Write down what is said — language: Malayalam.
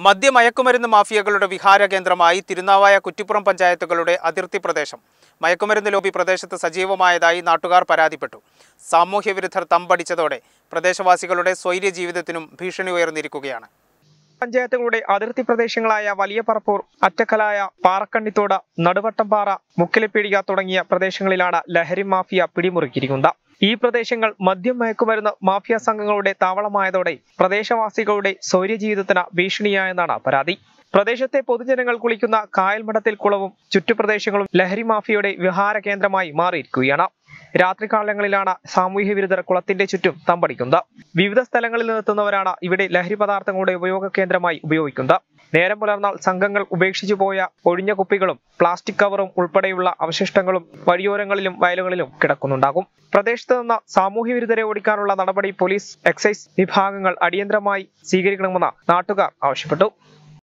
മദ്യമയക്കുമരുന്ന് മാഫിയകളുടെ വിഹാര കേന്ദ്രമായി തിരുനാവായ കുറ്റിപ്പുറം പഞ്ചായത്തുകളുടെ അതിർത്തി പ്രദേശം മയക്കുമരുന്ന് ലോബി പ്രദേശത്ത് സജീവമായതായി നാട്ടുകാർ പരാതിപ്പെട്ടു സാമൂഹ്യ വിരുദ്ധർ തമ്പടിച്ചതോടെ പ്രദേശവാസികളുടെ സ്വൈര്യ ജീവിതത്തിനും ഭീഷണി ഉയർന്നിരിക്കുകയാണ് പഞ്ചായത്തുകളുടെ അതിർത്തി പ്രദേശങ്ങളായ വലിയ പറപ്പൂർ അറ്റക്കലായ പാറക്കണ്ണിത്തോട് നടുവട്ടംപാറ മുക്കിലപ്പീടിക തുടങ്ങിയ പ്രദേശങ്ങളിലാണ് ലഹരി മാഫിയ പിടിമുറുക്കിയിരിക്കുന്നത് ഈ പ്രദേശങ്ങൾ മദ്യം മയക്കുമരുന്ന് മാഫിയ സംഘങ്ങളുടെ താവളമായതോടെ പ്രദേശവാസികളുടെ സ്വൈര്യ ജീവിതത്തിന് ഭീഷണിയായെന്നാണ് പരാതി പ്രദേശത്തെ പൊതുജനങ്ങൾ കുളിക്കുന്ന കായൽമഠത്തിൽ കുളവും ചുറ്റുപ്രദേശങ്ങളും ലഹരി മാഫിയയുടെ വിഹാര കേന്ദ്രമായി മാറിയിരിക്കുകയാണ് രാത്രികാലങ്ങളിലാണ് സാമൂഹ്യ വിരുദ്ധർ കുളത്തിന്റെ ചുറ്റും തമ്പടിക്കുന്നത് വിവിധ സ്ഥലങ്ങളിൽ നിന്നെത്തുന്നവരാണ് ഇവിടെ ലഹരി പദാർത്ഥങ്ങളുടെ ഉപയോഗ കേന്ദ്രമായി ഉപയോഗിക്കുന്നത് നേരം പുലർന്നാൽ സംഘങ്ങൾ ഉപേക്ഷിച്ചു പോയ ഒഴിഞ്ഞ കുപ്പികളും പ്ലാസ്റ്റിക് കവറും ഉൾപ്പെടെയുള്ള അവശിഷ്ടങ്ങളും വഴിയോരങ്ങളിലും വയലുകളിലും കിടക്കുന്നുണ്ടാകും പ്രദേശത്ത് നിന്ന് സാമൂഹ്യ വിരുദ്ധരെ ഓടിക്കാനുള്ള നടപടി പോലീസ് എക്സൈസ് വിഭാഗങ്ങൾ അടിയന്തരമായി സ്വീകരിക്കണമെന്ന് നാട്ടുകാർ ആവശ്യപ്പെട്ടു